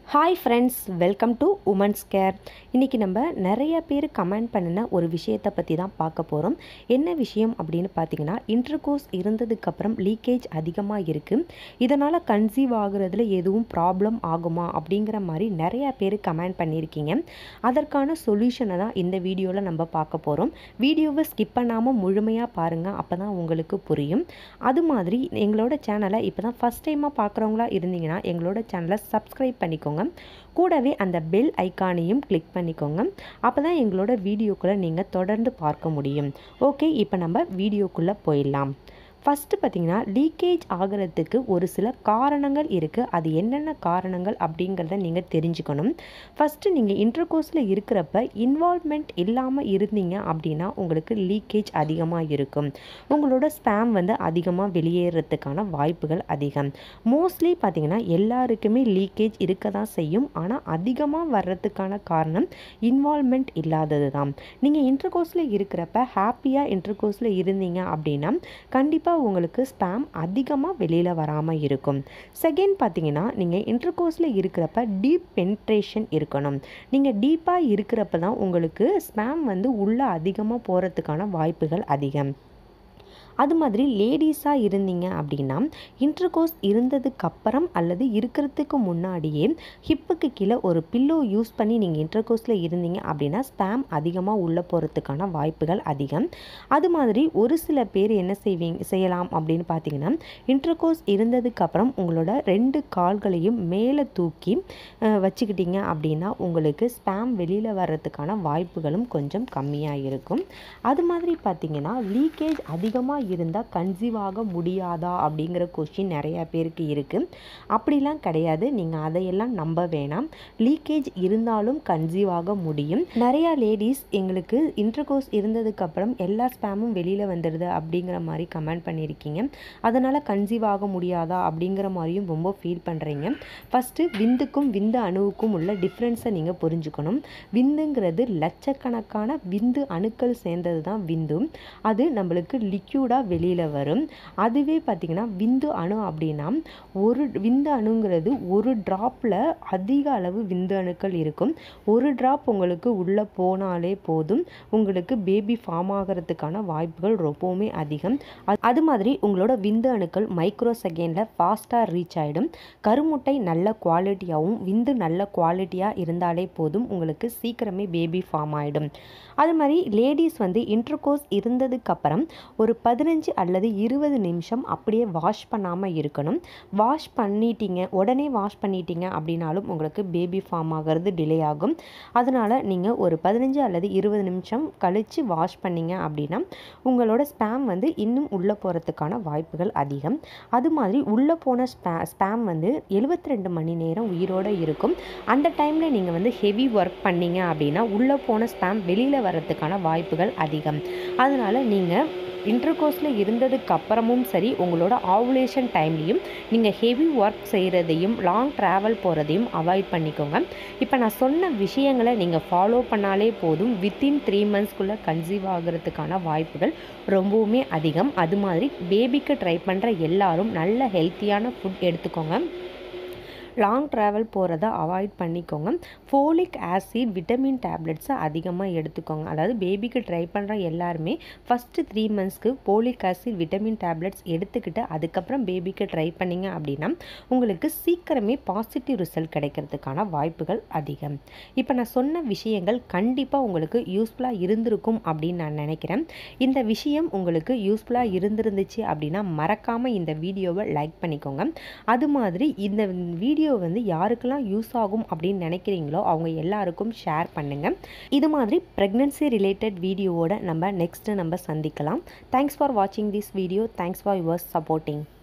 hi friends welcome to women's care இன்றைக்கி நம்ம நிறைய பேர் கமெண்ட் பண்ணின ஒரு விஷயத்தை பற்றி தான் பார்க்க போகிறோம் என்ன விஷயம் அப்படின்னு பார்த்தீங்கன்னா இன்டர்கோர்ஸ் இருந்ததுக்கப்புறம் லீக்கேஜ் அதிகமாக இருக்குது இதனால் கன்சீவ் ஆகுறதுல எதுவும் ப்ராப்ளம் ஆகுமா அப்படிங்கிற மாதிரி நிறைய பேர் கமெண்ட் பண்ணியிருக்கீங்க அதற்கான சொல்யூஷனை தான் இந்த வீடியோவில் நம்ம பார்க்க போகிறோம் வீடியோவை ஸ்கிப் பண்ணாமல் முழுமையாக பாருங்கள் அப்போ தான் உங்களுக்கு புரியும் அது மாதிரி எங்களோட சேனலை இப்போ தான் ஃபஸ்ட் டைமாக பார்க்குறவங்களா இருந்தீங்கன்னா எங்களோட சேனலை சப்ஸ்கிரைப் பண்ணிக்கோங்க கூடவே அந்த பெல் ஐக்கானையும் கிளிக் பண்ணிக்கோங்க அப்போ தான் எங்களோட வீடியோக்குள்ளே நீங்கள் தொடர்ந்து பார்க்க முடியும் ஓகே இப்போ நம்ம வீடியோக்குள்ளே போயிடலாம் ஃபஸ்ட்டு பார்த்தீங்கன்னா லீக்கேஜ் ஆகிறதுக்கு ஒரு சில காரணங்கள் இருக்குது அது என்னென்ன காரணங்கள் அப்படிங்கிறத நீங்கள் தெரிஞ்சுக்கணும் ஃபஸ்ட்டு நீங்கள் இன்டர்கோர்ஸில் இருக்கிறப்ப இன்வால்மெண்ட் இல்லாமல் இருந்தீங்க அப்படின்னா உங்களுக்கு லீக்கேஜ் அதிகமாக இருக்கும் உங்களோட ஸ்பேம் வந்து அதிகமாக வெளியேறதுக்கான வாய்ப்புகள் அதிகம் மோஸ்ட்லி பார்த்தீங்கன்னா எல்லாருக்குமே லீக்கேஜ் இருக்க தான் செய்யும் ஆனால் அதிகமாக வர்றதுக்கான காரணம் இன்வால்மெண்ட் இல்லாதது தான் நீங்கள் இன்டர்கோர்ஸில் இருக்கிறப்ப ஹாப்பியாக இன்டர்கோர்ஸில் இருந்தீங்க அப்படின்னா கண்டிப்பாக உங்களுக்கு ஸ்பேம் அதிகமாக வெளியில் வராமல் இருக்கும் செகண்ட் பார்த்தீங்கன்னா நீங்கள் இன்டர்கோர்ஸில் இருக்கிறப்ப டீப் பென்ட்ரேஷன் இருக்கணும் நீங்கள் டீப்பாக இருக்கிறப்ப தான் உங்களுக்கு ஸ்பேம் வந்து உள்ளே அதிகமாக போகிறதுக்கான வாய்ப்புகள் அதிகம் அது மாதிரி லேடிஸாக இருந்தீங்க அப்படின்னா இன்டர்கோர்ஸ் இருந்ததுக்கப்புறம் அல்லது இருக்கிறதுக்கு முன்னாடியே ஹிப்புக்கு கீழே ஒரு பில்லோ யூஸ் பண்ணி நீங்கள் இன்டர்கோர்ஸில் இருந்தீங்க அப்படின்னா ஸ்பேம் அதிகமாக உள்ளே போகிறதுக்கான வாய்ப்புகள் அதிகம் அது மாதிரி ஒரு சில பேர் என்ன செய்வீங்க செய்யலாம் அப்படின்னு பார்த்தீங்கன்னா இன்டர்கோர்ஸ் இருந்ததுக்கப்புறம் உங்களோட ரெண்டு கால்களையும் மேலே தூக்கி அஹ், வச்சுக்கிட்டீங்க அப்படின்னா உங்களுக்கு ஸ்பேம் வெளியில் வர்றதுக்கான வாய்ப்புகளும் கொஞ்சம் கம்மியாக இருக்கும் அது மாதிரி பார்த்தீங்கன்னா லீக்கேஜ் அதிகமாக இருந்தால் கன்சீவ் ஆக முடியாதா அப்படிங்கிற கொஷின் நிறையா பேருக்கு இருக்குது அப்படிலாம் கிடையாது நீங்கள் அதையெல்லாம் நம்ப வேணாம் லீக்கேஜ் இருந்தாலும் கன்சீவ் ஆக முடியும் நிறையா லேடிஸ் எங்களுக்கு இன்டர்கோர்ஸ் இருந்ததுக்கப்புறம் எல்லா ஸ்பேமும் வெளியில் வந்துடுது அப்படிங்கிற மாதிரி கமெண்ட் பண்ணியிருக்கீங்க அதனால் கன்சீவ் ஆக முடியாதா அப்படிங்கிற மாதிரியும் ரொம்ப ஃபீல் பண்ணுறீங்க ஃபஸ்ட்டு விந்துக்கும் விந்து அணுவுக்கும் உள்ள டிஃப்ரென்ஸை நீங்கள் புரிஞ்சுக்கணும் விந்துங்கிறது லட்சக்கணக்கான விந்து அணுக்கள் சேர்ந்தது தான் விந்து அது நம்மளுக்கு லிக்யூடாக வெளியில் வரும் அதுவே பார்த்திங்கன்னா விந்து அணு அப்படின்னா ஒரு விந்து அணுங்கிறது ஒரு ட்ராப்பில் அதிக அளவு விந்து அணுக்கள் இருக்கும் ஒரு ட்ராப் உங்களுக்கு உள்ளே போனாலே போதும் உங்களுக்கு பேபி ஃபார்ம் ஆகிறதுக்கான வாய்ப்புகள் ரொம்பவுமே அதிகம் அது- அது மாதிரி உங்களோட விந்து அணுக்கள் மைக்ரோ செகண்டில் ஃபாஸ்ட்டாக ரீச் ஆகிடும் கருமுட்டை நல்ல குவாலிட்டியாகவும் விந்து நல்ல குவாலிட்டியாக இருந்தாலே போதும் உங்களுக்கு சீக்கிரமே பேபி ஃபார்ம் ஆகிடும் அது மாதிரி லேடிஸ் வந்து இன்டர்கோர்ஸ் இருந்ததுக்கப்புறம் ஒரு பதினஞ்சு அல்லது இருபது நிமிஷம் அப்படியே வாஷ் பண்ணாமல் இருக்கணும் வாஷ் பண்ணிட்டீங்க உடனே வாஷ் பண்ணிட்டீங்க அப்படின்னாலும் உங்களுக்கு பேபி ஃபார்ம் ஆகிறது டிலே ஆகும் அதனால் நீங்கள் ஒரு பதினஞ்சு அல்லது இருபது நிமிஷம் கழித்து வாஷ் பண்ணீங்க அப்படின்னா உங்களோட ஸ்பேம் வந்து இன்னும் உள்ளே போகிறதுக்கான வாய்ப்புகள் அதிகம் அது மாதிரி உள்ளே போன ஸ்பே ஸ்பேம் வந்து எழுபத்தி ரெண்டு மணி நேரம் உயிரோடு இருக்கும் அந்த டைமில் நீங்கள் வந்து ஹெவி ஒர்க் பண்ணீங்க அப்படின்னா உள்ளே போன ஸ்பேம் வெளியில் வர்றதுக்கான வாய்ப்புகள் அதிகம் அதனால் நீங்கள் இன்டர்கோர்ஸில் இருந்ததுக்கு அப்புறமும் சரி உங்களோட ஆவுலேஷன் டைம்லேயும் நீங்கள் ஹெவி ஒர்க் செய்கிறதையும் லாங் ட்ராவல் போகிறதையும் அவாய்ட் பண்ணிக்கோங்க இப்போ நான் சொன்ன விஷயங்களை நீங்கள் ஃபாலோ பண்ணாலே போதும் வித்தின் த்ரீ மந்த்ஸ்க்குள்ளே கன்சீவ் ஆகிறதுக்கான வாய்ப்புகள் ரொம்பவுமே அதிகம் அது மாதிரி பேபிக்கு ட்ரை பண்ணுற எல்லாரும் நல்ல ஹெல்த்தியான ஃபுட் எடுத்துக்கோங்க லாங் ட்ராவல் போகிறத அவாய்ட் பண்ணிக்கோங்க ஃபோலிக் ஆசிட் விட்டமின் டேப்லெட்ஸை அதிகமாக எடுத்துக்கோங்க அதாவது பேபிக்கு ட்ரை பண்ணுற எல்லாருமே ஃபஸ்ட்டு த்ரீ மந்த்ஸ்க்கு ஃபோலிக் ஆசிட் விட்டமின் டேப்லெட்ஸ் எடுத்துக்கிட்டு அதுக்கப்புறம் பேபிக்கு ட்ரை பண்ணீங்க அப்படின்னா உங்களுக்கு சீக்கிரமே பாசிட்டிவ் ரிசல்ட் கிடைக்கிறதுக்கான வாய்ப்புகள் அதிகம் இப்போ நான் சொன்ன விஷயங்கள் கண்டிப்பாக உங்களுக்கு யூஸ்ஃபுல்லாக இருந்திருக்கும் அப்படின்னு நான் நினைக்கிறேன் இந்த விஷயம் உங்களுக்கு யூஸ்ஃபுல்லாக இருந்திருந்துச்சு அப்படின்னா மறக்காமல் இந்த வீடியோவை லைக் பண்ணிக்கோங்க அது மாதிரி இந்த வீடியோ வந்து யாருக்கெல்லாம் யூஸ் ஆகும் அப்படின்னு நினைக்கிறீங்களோ அவங்க எல்லாருக்கும் ஷேர் பண்ணுங்கள் இது மாதிரி ப்ரெக்னன்சி ரிலேட்டட் வீடியோவோட நம்ம நெக்ஸ்ட்டு நம்ம சந்திக்கலாம் தேங்க்ஸ் ஃபார் வாட்சிங் this video thanks for your supporting